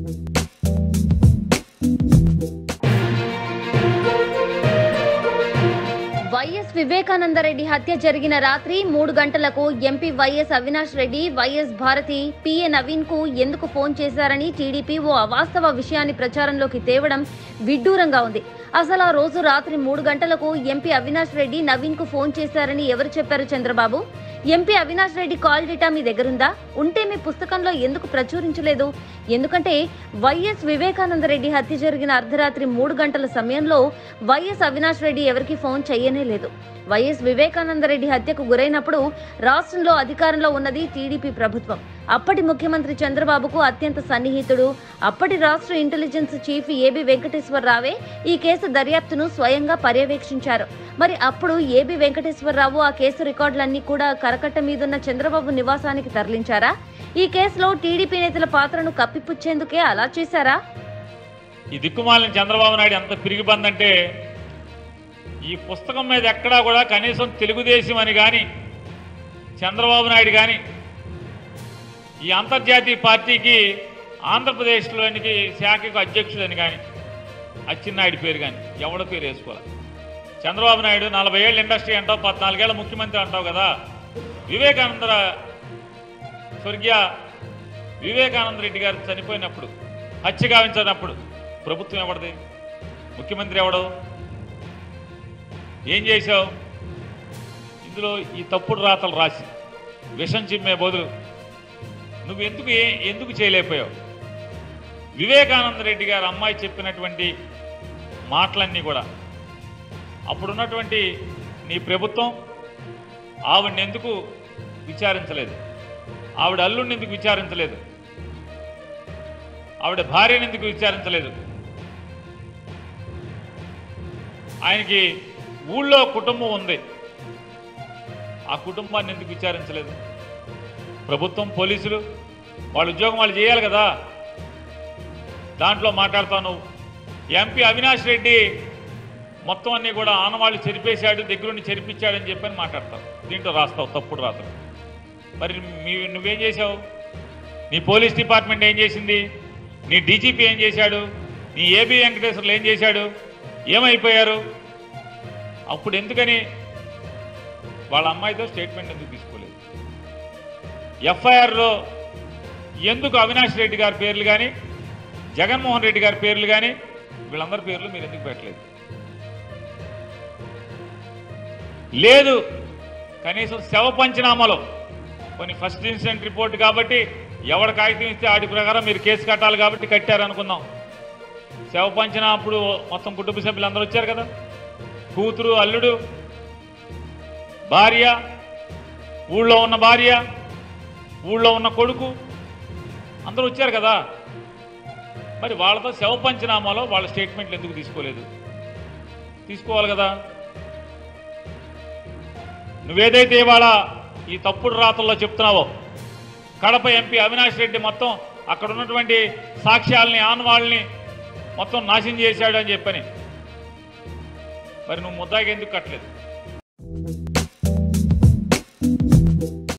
YS Vivekananda Reddy హత్య జరిగిన రాత్రి మూడు గంటలకు MP YS Avinash Reddy YS Bharathi PA Naveen కు ఎందుకు ఫోన్ చేశారని టీడీపీ ఓ అవాస్తవ విషయాన్ని ప్రచారంలోకి తేవడం విడ్డూరంగా ఉంది అసలు ఆ రోజు రాత్రి మూడు గంటలకు ఎంపీ అవినాష్ రెడ్డి నవీన్ కు ఫోన్ చేశారని ఎవరు చెప్పారు Chandrababu MP Avinash Reddy call data మీ దగ్గరుందా ఉంటే మీ పుస్తకంలో ఎందుకు ప్రచురించలేదు ఎందుకంటే వైఎస్ వివేకానంద రెడ్డి హత్య జరిగిన అర్ధరాత్రి మూడు గంటల సమయంలో వైఎస్ అవినాష్ రెడ్డి ఎవరికి ఫోన్ చెయ్యనే లేదు వైఎస్ వివేకానంద రెడ్డి హత్యకు గురైనప్పుడు రాష్ట్రంలో అధికారంలో ఉన్నది టీడీపీ ప్రభుత్వం అప్పటి ముఖ్యమంత్రి చంద్రబాబుకు అత్యంత సన్నిహితుడు అప్పటి రాష్ట్ర ఇంటెలిజెన్స్ చీఫ్ ఏబి వెంకటేశ్వరరావే ఈ కేసు దర్యాప్తును స్వయంగా పర్యవేక్షించారు మరి అప్పుడు ఏబి వెంకటేశ్వరరావు ఆ కేసు రికార్డులన్నీ కూడా కరకట్ట మీదున్న చంద్రబాబు నివాసానికి తరలించారా ఈ కేసులో టీడీపీ నేతల పాత్రను కప్పిపుచ్చేందుకే అలా చేశారా ఈ దిక్కుమాలిన చంద్రబాబు నాయుడు ఎంత పిరిగిబందంటే ఈ పుస్తకం మీద ఎక్కడా కూడా కనీసం తెలుగుదేశం అని కానీ చంద్రబాబు నాయుడు కానీ ఈ అంతర్జాతీయ పార్టీకి ఆంధ్రప్రదేశ్లోనికి శాఖకు అధ్యక్షుడని కానీ అచ్చెన్నాయుడు పేరు కానీ ఎవడ పేరు వేసుకోవాలి చంద్రబాబు నాయుడు నలభై ఏళ్ళు ఇండస్ట్రీ అంటావు పద్నాలుగేళ్ల ముఖ్యమంత్రి అంటావు కదా వివేకానంద స్వర్గీయ వివేకానంద రెడ్డి గారు చనిపోయినప్పుడు హత్య గావించినప్పుడు ప్రభుత్వం ఎవరిది ముఖ్యమంత్రి ఎవడు ఏం చేశావు ఇందులో ఈ తప్పుడు రాతలు రాసి విషం చిమ్మే బదులు నువ్వు ఎందుకు ఏ- ఎందుకు చేయలేకపోయావు వివేకానంద రెడ్డి గారు అమ్మాయి చెప్పినటువంటి మాటలన్నీ కూడా అప్పుడున్నటువంటి నీ ప్రభుత్వం ఆవిడని ఎందుకు విచారించలేదు ఆవిడ అల్లుడిని ఎందుకు విచారించలేదు ఆవిడ భార్యని ఎందుకు విచారించలేదు ఆయనకి ఊళ్ళో కుటుంబం ఉంది ఆ కుటుంబాన్ని ఎందుకు విచారించలేదు ప్రభుత్వం పోలీసులు వాళ్ళ ఉద్యోగం వాళ్ళు చేయాలి కదా దాంట్లో మాట్లాడతావు నువ్వు ఎంపీ అవినాష్ రెడ్డి మొత్తం అన్ని కూడా ఆనవాళ్ళు చెరిపేశాడు దగ్గరుండి చెరిపించాడని చెప్పని మాట్లాడతావు దీంట్లో రాస్తావు తప్పుడు రాతలు మరి మీ నువ్వేం చేశావు నీ పోలీస్ డిపార్ట్మెంట్ ఏం చేసింది నీ డీజీపీ ఏం చేశాడు నీ ఏబీ వెంకటేశ్వర్లు ఏం చేశాడు ఏమైపోయారు అప్పుడు ఎందుకని వాళ్ళ అమ్మాయితో స్టేట్మెంట్ ఎందుకు తీసుకోలేదు ఎఫ్ఐఆర్లో ఎందుకు అవినాష్ రెడ్డి గారి పేర్లు కానీ జగన్మోహన్ రెడ్డి గారి పేర్లు కానీ వీళ్ళందరి పేర్లు మీరు ఎందుకు పెట్టలేదు లేదు కనీసం శవ పంచనామాలో కొన్ని ఫస్ట్ ఇన్సిడెంట్ రిపోర్ట్ కాబట్టి ఎవడ కాగితం ఇస్తే ఆడి ప్రకారం మీరు కేసు కట్టాలి కాబట్టి కట్టారు అనుకుందాం శవ పంచనా అప్పుడు మొత్తం కుటుంబ సభ్యులు అందరూ వచ్చారు కదా కూతురు అల్లుడు భార్య ఊళ్ళో ఉన్న భార్య ఊళ్ళో ఉన్న కొడుకు అందరూ వచ్చారు కదా మరి వాళ్ళతో శవ పంచనామాలో వాళ్ళ స్టేట్మెంట్లు ఎందుకు తీసుకోలేదు తీసుకోవాలి కదా నువ్వేదైతే ఇవాళ ఈ తప్పుడు రాతల్లో చెప్తున్నావో కడప ఎంపీ అవినాష్ రెడ్డి మొత్తం అక్కడ ఉన్నటువంటి సాక్ష్యాలని ఆనవాళ్ళని మొత్తం నాశనం చేశాడు అని చెప్పని మరి నువ్వు ముద్దాకి ఎందుకు కట్టలేదు